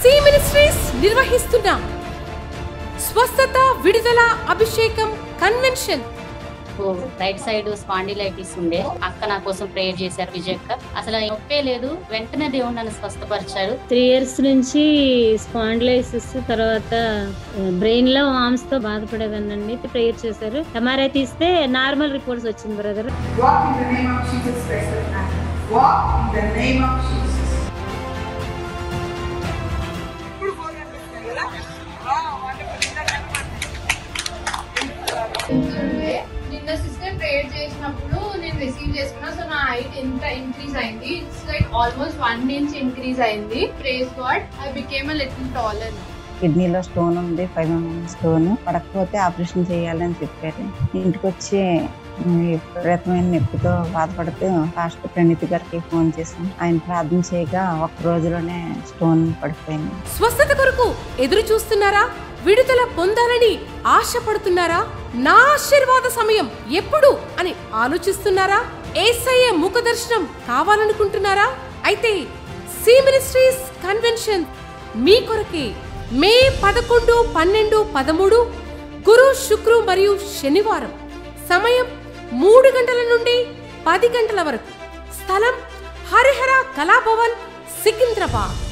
C ministries నిర్వహిస్తున్న స్వస్థత విడుదల అభిషేకం కన్వెన్షన్ రైట్ సైడ్ స్పాండిలైటిస్ ఉండే అక్క నా కోసం ప్రేయర్ చేశారు విజయక్క అసలు నొప్పే లేదు వెంటనే దేవుడు నన్ను స్వస్థపరిచాడు త్రీ ఇయర్స్ నుంచి స్పాండిలైసిస్ తర్వాత బ్రెయిన్ లో వామ్స్ తో బాధపడేదానండి ప్రేయర్ చేశారు ఎంఆర్ఐ తీస్తే నార్మల్ రిపోర్ట్స్ వచ్చింది brother Walk in the name of Jesus Christ of Nazareth. Walk in the name of Jesus. ఉండే. నిన్న సిస్టర్ ప్రేయర్ చేసినప్పుడు నేను రిసీవ్ చేసుకున్నా సో నా హైట్ ఎంత ఇంక్రీజ్ అయింది it's like almost one inch increase అయింది praise God I became a little taller కిడ్నీలో స్టోన్ ఉంది ఫైవ్ ఎంఎం స్టోన్ పడకపోతే ఆపరేషన్ చేయాలని చెప్పారు ఇంటికి వచ్చి ఈ విపరీతమైన నొప్పితో బాధపడుతూ ఫాస్ట్ ప్రణీతి గారికి ఫోన్ చేశాం ఆయన ప్రార్థన చేయగా ఒక్క రోజులోనే స్టోన్ పడిపోయింది స్వస్థత కొరకు ఎదురు చూస్తున్నారా విడుదల పొందాలని ఆశపడుతున్నారా నా ఆశీర్వాద సమయం ఎప్పుడు అని ఆలోచిస్తున్నారా ఏసయ్య ముఖ దర్శనం కావాలనుకుంటున్నారా అయితే సి మినిస్ట్రీస్ కన్వెన్షన్ మీ కొరకే మే పదకొండు పన్నెండు పదమూడు గురు శుక్రు మరియు శనివారం సమయం మూడు గంటల నుండి పది గంటల వరకు స్థలం హరిహర కళాభవన్ సికింద్రాబాద్